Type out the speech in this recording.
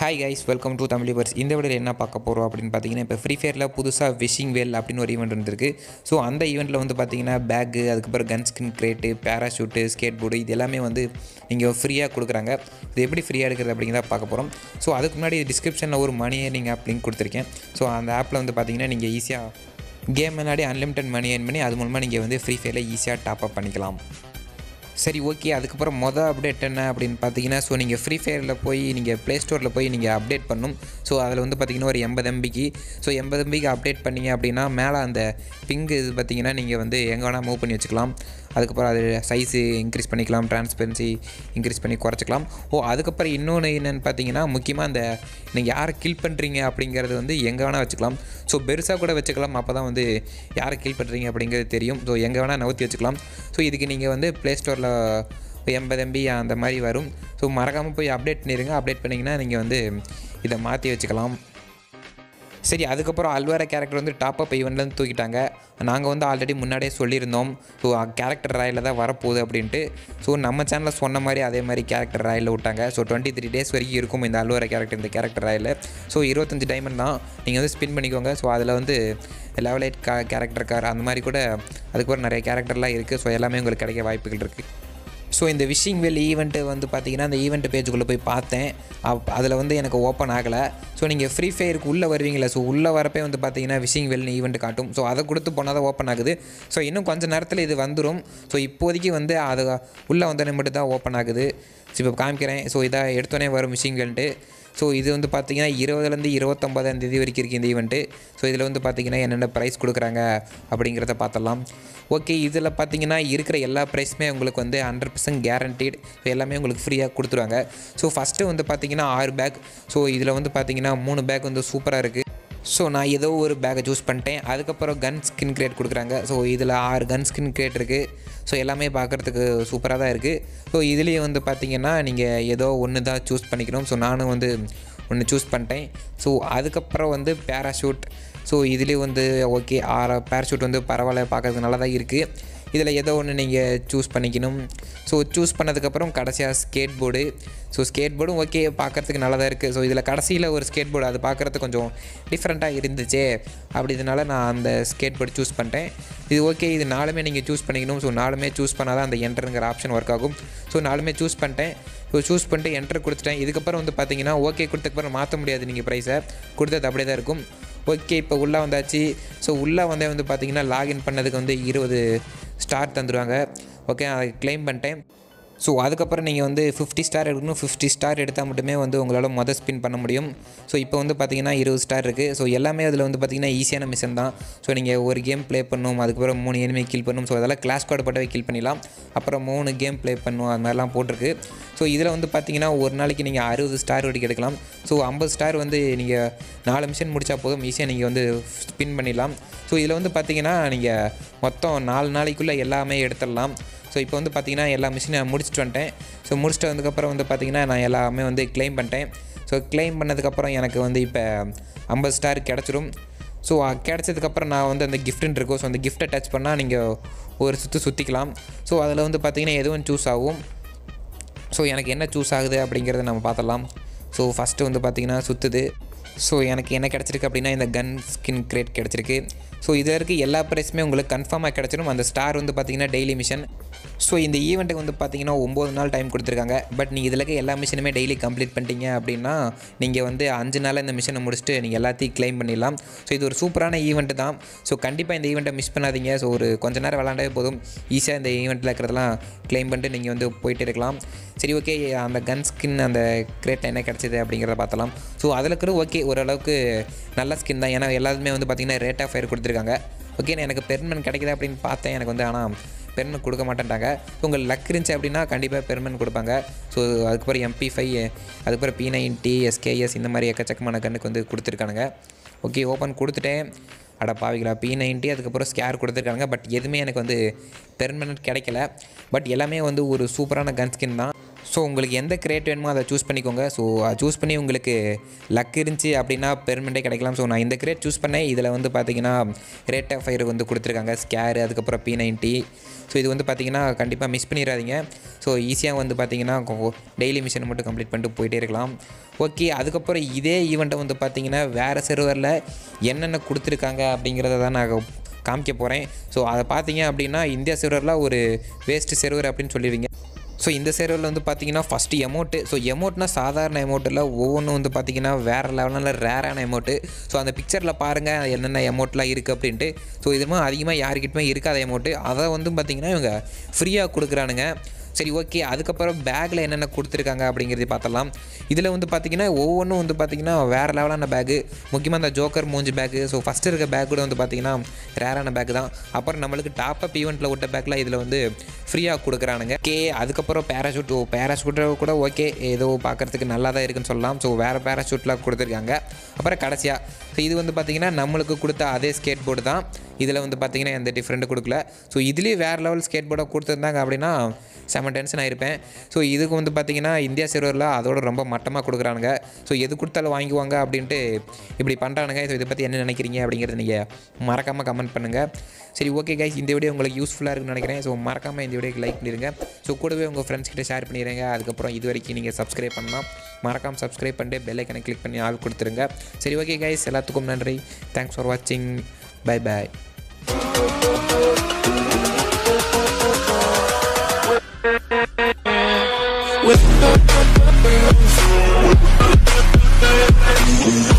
hi guys welcome to தமிழிவர்ஸ் இந்த வீடியோவில் என்ன பார்க்க போகிறோம் அப்படின்னு பார்த்தீங்கன்னா இப்போ ஃப்ரீ ஃபயரில் புதுசாக விஷிங் வேல் அப்படின்னு ஒரு ஈவெண்ட் இருந்திருக்கு ஸோ அந்த ஈவெண்ட்டில் வந்து பார்த்தீங்கன்னா பேக்கு அதுக்கப்புறம் gun skin crate parachute skateboard இது எல்லாமே வந்து நீங்கள் ஃப்ரீயாக கொடுக்குறாங்க இது எப்படி ஃப்ரீயாக எடுக்கிறது அப்படிங்கிறத பார்க்க போகிறோம் ஸோ அதுக்கு முன்னாடி டிஸ்கிரிப்ஷனில் ஒரு மணி ஏர்னிங் ஆப் லிங்க் கொடுத்துருக்கேன் ஸோ அந்த ஆப்பில் வந்து பார்த்தீங்கன்னா நீங்கள் ஈஸியாக கேம் முன்னாடி அன்லிமிட்டட் மணி ஏர்ன் பண்ணி அது மூலமாக நீங்கள் வந்து ஃப்ரீ ஃபயரில் ஈஸியாக டாப் அப் பண்ணிக்கலாம் சரி ஓகே அதுக்கப்புறம் மொதல் அப்டேட் என்ன அப்படின்னு பார்த்தீங்கன்னா ஸோ நீங்கள் ஃப்ரீ ஃபயரில் போய் நீங்கள் ப்ளே ஸ்டோரில் போய் நீங்கள் அப்டேட் பண்ணும் ஸோ அதில் வந்து பார்த்தீங்கன்னா ஒரு எண்பது எம்பிக்கு ஸோ எண்பது எம்பிக்கு அப்டேட் பண்ணீங்க அப்படின்னா மேலே அந்த பிங்க் இது பார்த்தீங்கன்னா நீங்கள் வந்து எங்கே வேணால் மூவ் பண்ணி வச்சுக்கலாம் அதுக்கப்புறம் அது சைஸு இன்க்ரீஸ் பண்ணிக்கலாம் டிரான்ஸ்பரன்சி இன்க்ரீஸ் பண்ணி குறைச்சிக்கலாம் ஓ அதுக்கப்புறம் இன்னொன்று என்னென்னு பார்த்தீங்கன்னா முக்கியமாக அந்த நீங்கள் யாரை கில் பண்ணுறீங்க அப்படிங்கிறது வந்து எங்கே வேணால் வச்சுக்கலாம் ஸோ பெருசாக கூட வச்சுக்கலாம் அப்போ தான் வந்து யாரை கில் பண்ணுறீங்க அப்படிங்கிறது தெரியும் ஸோ எங்கே வேணால் நவுத்தி வச்சுக்கலாம் ஸோ இதுக்கு நீங்கள் வந்து ப்ளே ஸ்டோரில் எண்பது எம்பி அந்த மாதிரி வரும் ஸோ மறக்காமல் போய் அப்டேட் பண்ணிடுங்க அப்டேட் பண்ணிங்கன்னா நீங்கள் வந்து இதை மாற்றி வச்சுக்கலாம் சரி அதுக்கப்புறம் அல்வாரா கேரக்டர் வந்து டாப் அப் ஈவெண்ட்லேருந்து தூக்கிட்டாங்க நாங்கள் வந்து ஆல்ரெடி முன்னாடியே சொல்லியிருந்தோம் ஸோ கேரக்டர் ராயில் தான் வரப்போகுது அப்படின்ட்டு ஸோ நம்ம சேனலில் சொன்ன மாதிரி அதே மாதிரி கேரக்டர் ராயில் விட்டாங்க ஸோ டுவெண்ட்டி த்ரீ டேஸ் வரைக்கும் இருக்கும் இந்த அல்வாரா கேரக்டர் இந்த கேரக்டர் ராயில் ஸோ இருபத்தஞ்சு டைமண்ட் தான் நீங்கள் வந்து ஸ்பின் பண்ணிக்கோங்க ஸோ அதில் வந்து லெவல் எயிட் கா கேரக்டர் கார் அந்த மாதிரி கூட அதுக்கப்புறம் நிறைய கேரக்டர்லாம் இருக்குது ஸோ எல்லாமே உங்களுக்கு கிடைக்க வாய்ப்புகள் இருக்குது ஸோ இந்த விஷிங் வெல் ஈவெண்ட்டு வந்து பார்த்தீங்கன்னா அந்த ஈவெண்ட் பேஜுக்குள்ளே போய் பார்த்தேன் அப் அதில் வந்து எனக்கு ஓப்பன் ஆகலை ஸோ நீங்கள் ஃப்ரீ ஃபயருக்கு உள்ளே வருவீங்களா ஸோ உள்ளே வரப்பே வந்து பார்த்தீங்கன்னா விஷிங் வெல்னு ஈவெண்ட் காட்டும் ஸோ அதை கொடுத்து போனால் தான் ஓப்பன் ஆகுது ஸோ இன்னும் கொஞ்சம் நேரத்தில் இது வந்துடும் ஸோ இப்போதைக்கு வந்து அது உள்ளே வந்தோடனே மட்டும் தான் ஓப்பன் ஆகுது ஸோ இப்போ காமிக்கிறேன் ஸோ இதாக எடுத்தோடனே வரும் விஷிங் வெல்ட்டு ஸோ இது வந்து பார்த்தீங்கன்னா இருபதுலேருந்து இருபத்தொம்பதாம் தேதி வரைக்கும் இருக்குது இந்த ஈவெண்ட்டு ஸோ இதில் வந்து பார்த்தீங்கன்னா என்னென்ன ப்ரைஸ் கொடுக்குறாங்க அப்படிங்கிறத பார்த்தலாம் ஓகே இதில் பார்த்தீங்கன்னா இருக்கிற எல்லா ப்ரைஸுமே உங்களுக்கு வந்து ஹண்ட்ரட் பர்சன்ட் கேரண்டீட் ஸோ எல்லாமே உங்களுக்கு ஃப்ரீயாக கொடுத்துருவாங்க ஸோ ஃபஸ்ட்டு வந்து பார்த்தீங்கன்னா ஆறு பேக் ஸோ இதில் வந்து பார்த்தீங்கன்னா மூணு பேக் வந்து சூப்பராக இருக்குது ஸோ நான் ஏதோ ஒரு பேக்கை சூஸ் பண்ணிட்டேன் அதுக்கப்புறம் கன் ஸ்கின் கிரேட் கொடுக்குறாங்க ஸோ இதில் ஆறு கன் ஸ்கின் கிரேட் இருக்குது ஸோ எல்லாமே பார்க்குறதுக்கு சூப்பராக தான் இருக்குது ஸோ இதுலேயே வந்து பார்த்தீங்கன்னா நீங்கள் ஏதோ ஒன்று தான் சூஸ் பண்ணிக்கணும் ஸோ நானும் வந்து ஒன்று சூஸ் பண்ணிட்டேன் ஸோ அதுக்கப்புறம் வந்து பேராஷூட் ஸோ இதுலேயே வந்து ஓகே ஆறு பேராஷூட் வந்து பரவாயில்ல பார்க்கறதுக்கு நல்லா தான் இருக்குது இதில் ஏதோ ஒன்று நீங்கள் சூஸ் பண்ணிக்கணும் ஸோ சூஸ் பண்ணதுக்கப்புறம் கடைசியாக ஸ்கேட் போர்டு ஸோ ஸ்கேட் போர்டும் ஓகே பார்க்குறதுக்கு நல்லா தான் இருக்குது ஸோ இதில் கடைசியில் ஒரு ஸ்கேட் போர்டு அது பார்க்குறதுக்கு கொஞ்சம் டிஃப்ரெண்ட்டாக இருந்துச்சே அப்படி இதனால் நான் அந்த ஸ்கேட் போர்டு சூஸ் பண்ணிட்டேன் இது ஓகே இது நாலுமே நீங்கள் சூஸ் பண்ணிக்கணும் ஸோ நாலுமே சூஸ் பண்ணால் தான் அந்த என்டருங்கிற ஆப்ஷன் ஒர்க் ஆகும் ஸோ நாலுமே சூஸ் பண்ணிட்டேன் ஸோ சூஸ் பண்ணிட்டு என்டர் கொடுத்துட்டேன் இதுக்கப்புறம் வந்து பார்த்தீங்கன்னா ஓகே கொடுத்ததுக்கப்புறம் மாற்ற முடியாது நீங்கள் ப்ரைஸை கொடுத்தது அப்படியே தான் இருக்கும் ஓகே இப்போ உள்ளே வந்தாச்சு ஸோ உள்ளே வந்தே வந்து பார்த்தீங்கன்னா லாகின் பண்ணதுக்கு வந்து இருபது ஸ்டார் தந்துடுவாங்க ஓகே அதை க்ளைம் பண்ணிட்டேன் ஸோ அதுக்கப்புறம் நீங்கள் வந்து ஃபிஃப்டி ஸ்டார் எடுக்கணும் ஃபிஃப்டி ஸ்டார் எடுத்தால் மட்டுமே வந்து உங்களால் மொதல் ஸ்பின் பண்ண முடியும் ஸோ இப்போ வந்து பார்த்தீங்கன்னா இருபது ஸ்டார் இருக்குது ஸோ எல்லாமே அதில் வந்து பார்த்தீங்கன்னா ஈஸியான மிஷன் தான் ஸோ நீங்கள் ஒரு கேம் ப்ளே பண்ணணும் அதுக்கப்புறம் மூணு எனிமே கில் பண்ணணும் ஸோ அதெல்லாம் கிளாஸ் கார்டு பட்டவே கில் பண்ணிடலாம் அப்புறம் மூணு கேம் ப்ளே பண்ணணும் அது மாதிரிலாம் போட்டிருக்கு ஸோ இதில் வந்து பார்த்தீங்கன்னா ஒரு நாளைக்கு நீங்கள் அறுபது ஸ்டார் வரைக்கும் எடுக்கலாம் ஸோ ஐம்பது ஸ்டார் வந்து நீங்கள் நாலு மிஷன் முடித்தா போதும் ஈஸியாக நீங்கள் வந்து ஸ்பின் பண்ணிடலாம் ஸோ இதில் வந்து பார்த்தீங்கன்னா நீங்கள் மொத்தம் நாலு நாளைக்குள்ளே எல்லாமே எடுத்துடலாம் ஸோ இப்போ வந்து பார்த்தீங்கன்னா எல்லா மிஷினை முடிச்சுட்டு வந்துட்டேன் ஸோ முடிச்சுட்டு வந்ததுக்கப்புறம் வந்து பார்த்தீங்கன்னா நான் எல்லாமே வந்து க்ளைம் பண்ணிட்டேன் ஸோ க்ளைம் பண்ணதுக்கப்புறம் எனக்கு வந்து இப்போ ஐம்பது ஸ்டார் கிடச்சிரும் ஸோ கிடச்சதுக்கப்புறம் நான் வந்து அந்த கிஃப்ட்டுன்னு இருக்கும் ஸோ அந்த கிஃப்ட்டை டச் பண்ணால் நீங்கள் ஒரு சுற்று சுற்றிக்கலாம் ஸோ அதில் வந்து பார்த்தீங்கன்னா எதுவும் சூஸ் ஆகும் ஸோ எனக்கு என்ன சூஸ் ஆகுது அப்படிங்கிறத நம்ம பார்த்தலாம் ஸோ ஃபஸ்ட்டு வந்து பார்த்திங்கன்னா சுற்றுது ஸோ எனக்கு என்ன கிடச்சிருக்கு அப்படின்னா இந்த கன் ஸ்கின் கிரேட் கிடச்சிருக்கு ஸோ இதில் இருக்க எல்லா ப்ரைஸுமே உங்களுக்கு கன்ஃபார்மாக கிடச்சிடும் அந்த ஸ்டார் வந்து பார்த்திங்கன்னா டெய்லி மிஷன் ஸோ இந்த ஈவெண்ட்டுக்கு வந்து பார்த்தீங்கன்னா ஒம்பது நாள் டைம் கொடுத்துருக்காங்க பட் நீங்கள் இதில் இருக்க எல்லா மிஷினுமே டெய்லி கம்ப்ளீட் பண்ணிட்டீங்க அப்படின்னா நீங்கள் வந்து அஞ்சு நாளில் இந்த மிஷனை முடிச்சுட்டு நீங்கள் எல்லாத்தையும் க்ளைம் பண்ணிடலாம் ஸோ இது ஒரு சூப்பரான ஈவெண்ட்டு தான் ஸோ கண்டிப்பாக இந்த ஈவெண்ட்டை மிஸ் பண்ணாதீங்க ஸோ ஒரு கொஞ்ச நேரம் விளாண்டாவே போதும் ஈஸியாக இந்த ஈவெண்ட்டில் இருக்கிறதெல்லாம் க்ளைம் பண்ணிட்டு நீங்கள் வந்து போயிட்டு இருக்கலாம் சரி ஓகே அந்த கன் ஸ்கின் அந்த கிரேட் என்ன கிடச்சிது அப்படிங்கிறத பார்த்தலாம் ஸோ அதில் இருக்கிற ஓகே ஓரளவுக்கு நல்ல ஸ்கின் தான் ஏன்னா எல்லாருமே வந்து பார்த்திங்கன்னா ரேட் ஆஃப் ஃபயர் கொடுத்துருக்காங்க ஓகே எனக்கு பெர்மனன்ட் கிடைக்குது அப்படின்னு பார்த்தேன் எனக்கு வந்து ஆனால் பெர்மனன்ட் கொடுக்க மாட்டேன்ட்டாங்க உங்கள் லக் இருந்துச்சு அப்படின்னா கண்டிப்பாக பெர்மனன்ட் கொடுப்பாங்க ஸோ அதுக்கப்புறம் எம்பி ஃபைவ் அதுக்கப்புறம் பி நைன்டி எஸ்கேஎஸ் இந்த மாதிரி எக்கச்சக்கமான கண்ணுக்கு வந்து கொடுத்துருக்கானுங்க ஓகே ஓப்பன் கொடுத்துட்டேன் அட பாவிகளா பி நைன்ட்டி அதுக்கப்புறம் ஸ்கேர் கொடுத்துருக்காங்க பட் எதுவுமே எனக்கு வந்து பெர்மனன்ட் கிடைக்கல பட் எல்லாமே வந்து ஒரு சூப்பரான கன் ஸ்கின் தான் ஸோ உங்களுக்கு எந்த கிரேட் வேணுமோ அதை சூஸ் பண்ணிக்கோங்க ஸோ சூஸ் பண்ணி உங்களுக்கு லக் இருந்துச்சு அப்படின்னா பெர்மனெண்ட்டே கிடைக்கலாம் ஸோ நான் இந்த கிரேட் சூஸ் பண்ணேன் இதில் வந்து பார்த்தீங்கன்னா ரேட் ஆஃப் ஃபயர் வந்து கொடுத்துருக்காங்க ஸ்கேரு அதுக்கப்புறம் பி நைன்ட்டி ஸோ இது வந்து பார்த்தீங்கன்னா கண்டிப்பாக மிஸ் பண்ணிடாதீங்க ஸோ ஈஸியாக வந்து பார்த்தீங்கன்னா டெய்லி மிஷனை மட்டும் கம்ப்ளீட் பண்ணிட்டு போயிட்டே இருக்கலாம் ஓகே அதுக்கப்புறம் இதே ஈவெண்ட்டை வந்து பார்த்தீங்கன்னா வேறு சர்வரில் என்னென்ன கொடுத்துருக்காங்க அப்படிங்கிறத தான் நான் காமிக்க போகிறேன் ஸோ அதை பார்த்தீங்க அப்படின்னா இந்தியா சர்வரில் ஒரு வேஸ்ட்டு சர்வர் அப்படின்னு சொல்லிடுவீங்க ஸோ இந்த சர்வரில் வந்து பார்த்தீங்கன்னா ஃபஸ்ட்டு எமௌண்ட்டு ஸோ எமௌண்ட்னா சாதாரண எமௌண்ட்டில் ஒவ்வொன்றும் வந்து பார்த்தீங்கன்னா வேறு லெவலில் ரேரான எமௌண்ட்டு ஸோ அந்த பிக்சரில் பாருங்கள் என்னென்ன எமௌண்ட்லாம் இருக்குது அப்படின்ட்டு ஸோ இது மாதிரி அதிகமாக யாருக்கிட்டுமே இருக்காத எமௌண்ட்டு அதை வந்து பார்த்தீங்கன்னா இவங்க ஃப்ரீயாக கொடுக்குறானுங்க சரி ஓகே அதுக்கப்புறம் பேக்கில் என்னென்ன கொடுத்துருக்காங்க அப்படிங்கிறத பார்த்தலாம் இதில் வந்து பார்த்திங்கன்னா ஒவ்வொன்றும் வந்து பார்த்திங்கன்னா வேறு லெவலான பேக்கு முக்கியமாக இந்த ஜோக்கர் மூஞ்சி பேக்கு ஸோ ஃபஸ்ட்டு இருக்க பேக் கூட வந்து பார்த்திங்கன்னா ரேரான பேக் தான் அப்புறம் நம்மளுக்கு டாப் அப் ஈவெண்ட்டில் விட்ட பேக்கில் இதில் வந்து ஃப்ரீயாக கொடுக்குறானுங்க ஓகே அதுக்கப்புறம் பேராஷூட் ஓ பேராஷூட்டை கூட ஓகே ஏதோ பார்க்குறதுக்கு நல்லா தான் இருக்குன்னு சொல்லலாம் ஸோ வேறு பேராஷூட்லாம் கொடுத்துருக்காங்க அப்புறம் கடைசியாக ஸோ இது வந்து பார்த்திங்கன்னா நம்மளுக்கு கொடுத்த அதே ஸ்கேட் போர்டு தான் இதில் வந்து பார்த்திங்கன்னா எந்த டிஃப்ரெண்ட்டு கொடுக்கல ஸோ இதுலேயும் வேறு லெவல் ஸ்கேட் போர்டை கொடுத்துருந்தாங்க அப்படின்னா செம்ம டென்ஷன் ஆயிருப்பேன் ஸோ இதுக்கு வந்து பார்த்திங்கன்னா இந்தியா சர்வரில் அதோட ரொம்ப மட்டமாக கொடுக்குறானுங்க ஸோ எது கொடுத்தாலும் வாங்குவாங்க அப்படின்ட்டு இப்படி பண்ணுறானுங்க ஸோ இதை பற்றி என்ன நினைக்கிறீங்க அப்படிங்கிறத நீங்கள் மறக்காமல் கமெண்ட் பண்ணுங்கள் சரி ஓகே கைஸ் இந்த வீடியோ உங்களுக்கு யூஸ்ஃபுல்லாக இருக்குன்னு நினைக்கிறேன் ஸோ மறக்காமல் இந்த வீடியோக்கு லைக் பண்ணிடுங்க ஸோ கூடவே உங்கள் ஃப்ரெண்ட்ஸ் கிட்ட ஷேர் பண்ணிடுங்க அதுக்கப்புறம் இது வரைக்கும் நீங்கள் சப்ஸ்கிரைப் பண்ணலாம் மறக்காமல் சப்ஸ்கிரைப் பண்ணிட்டு பெல் ஐக்கனை கிளிக் பண்ணி ஆள் கொடுத்துருங்க சரி ஓகே கைஸ் எல்லாத்துக்கும் நன்றி தேங்க்ஸ் ஃபார் வாட்சிங் பை பாய் with